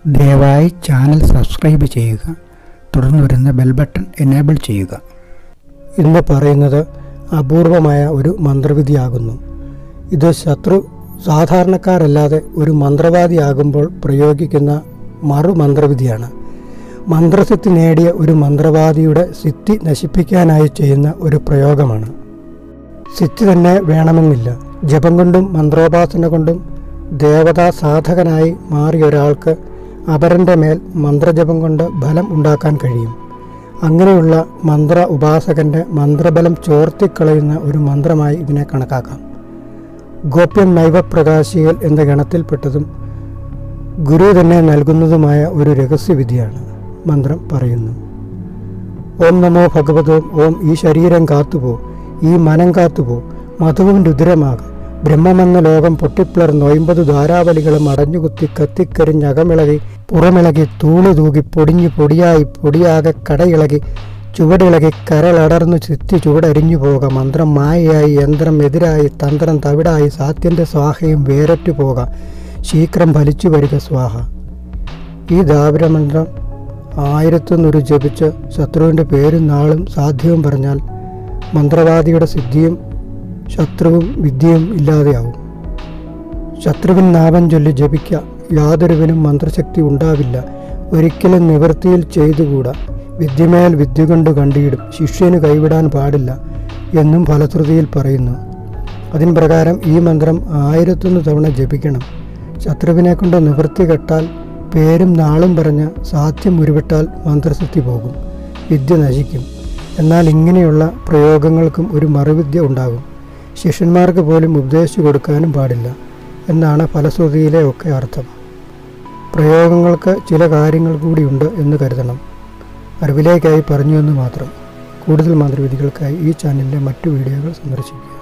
ദയവായി channel subscribe ചെയ്യുക തുടർന്ന് വരുന്ന ബെൽ ബട്ടൺ എനേബിൾ ചെയ്യുക ഇന്ന് പറയുന്നത് അപൂർവമായ ഒരു മന്ത്രവിധിയാകുന്നു ഇത് ശത്രു സാധാരണക്കാരല്ലാതെ ഒരു മന്ത്രവാദിയാകുമ്പോൾ പ്രയോഗിക്കുന്ന മറുമന്ത്രവിധിയാണ് മന്ത്രസിദ്ധി നേടിയ ഒരു മന്ത്രവാദിയുടെ സിദ്ധി നശിപ്പിക്കാനായി ചെയ്യുന്ന ഒരു പ്രയോഗമാണ് സിദ്ധി തന്നെ വേണമെന്നില്ല ജപം കൊണ്ടും മന്ത്രോപാസന കൊണ്ടും ദേവതാ സാധകനായി മാറിയ ഒരാൾക്ക് അപരൻ്റെ മേൽ മന്ത്രജപം കൊണ്ട് ഫലം ഉണ്ടാക്കാൻ കഴിയും അങ്ങനെയുള്ള മന്ത്ര ഉപാസകന്റെ മന്ത്രബലം ചോർത്തിക്കളയുന്ന ഒരു മന്ത്രമായി ഇതിനെ കണക്കാക്കാം ഗോപ്യം നൈവപ്രകാശികൾ എന്ന ഗണത്തിൽപ്പെട്ടതും ഗുരു തന്നെ നൽകുന്നതുമായ ഒരു രഹസ്യവിധിയാണ് മന്ത്രം പറയുന്നു ഓം നമോ ഭഗവതോം ഓം ഈ ശരീരം കാത്തുപോ ഈ മനം കാത്തുപോ മധുവും രുദ്രമാക ബ്രഹ്മമെന്ന ലോകം പൊട്ടിപ്പിളർന്ന് ഒമ്പത് ധാരാവലികളും അടഞ്ഞുകുത്തി കത്തിക്കരിഞ്ഞകമിളകി പുറമിളകി തൂളി തൂകി പൊടിഞ്ഞു പൊടിയായി പൊടിയാകെ കടയിളകി ചുവടിളകി കരളടർന്നു ചുറ്റി ചുവടരിഞ്ഞു പോക മന്ത്രം മായയായി യന്ത്രം എതിരായി തന്ത്രം തവിടായി സാത്യന്റെ സ്വാഹയും വേരറ്റു പോക ശീഘ്രം ഫലിച്ചു വരിക സ്വാഹ ഈ ദാപരമന്ത്രം ആയിരത്തൊന്നൊരു ജപിച്ച് ശത്രുവിൻ്റെ പേരും നാളും സാധ്യവും പറഞ്ഞാൽ മന്ത്രവാദിയുടെ സിദ്ധിയും ശത്രുവും വിദ്യയും ഇല്ലാതെയാവും ശത്രുവിൻ നാമം ചൊല്ലി ജപിക്ക യാതൊരുവിനും മന്ത്രശക്തി ഉണ്ടാവില്ല ഒരിക്കലും നിവൃത്തിയിൽ ചെയ്തുകൂടാ വിദ്യമേൽ വിദ്യ കൊണ്ട് കണ്ടിയിടും ശിഷ്യന് കൈവിടാൻ പാടില്ല എന്നും ഫലശ്രുതിയിൽ പറയുന്നു അതിന് പ്രകാരം ഈ മന്ത്രം ആയിരത്തൊന്ന് തവണ ജപിക്കണം ശത്രുവിനെ കൊണ്ട് നിവൃത്തി കെട്ടാൽ പേരും നാളും പറഞ്ഞ് സാധ്യം ഉരുവിട്ടാൽ മന്ത്രസിദ്ധി പോകും വിദ്യ നശിക്കും എന്നാൽ ഇങ്ങനെയുള്ള പ്രയോഗങ്ങൾക്കും ഒരു മറുവിദ്യ ഉണ്ടാകും ശിഷ്യന്മാർക്ക് പോലും ഉപദേശിച്ചു കൊടുക്കാനും പാടില്ല എന്നാണ് ഫലശ്രുതിയിലെ ഒക്കെ അർത്ഥം പ്രയോഗങ്ങൾക്ക് ചില കാര്യങ്ങൾ കൂടിയുണ്ട് എന്ന് കരുതണം അറിവിലേക്കായി പറഞ്ഞു എന്ന് മാത്രം കൂടുതൽ മന്ത്രവിധികൾക്കായി ഈ ചാനലിലെ മറ്റു വീഡിയോകൾ സന്ദർശിക്കുക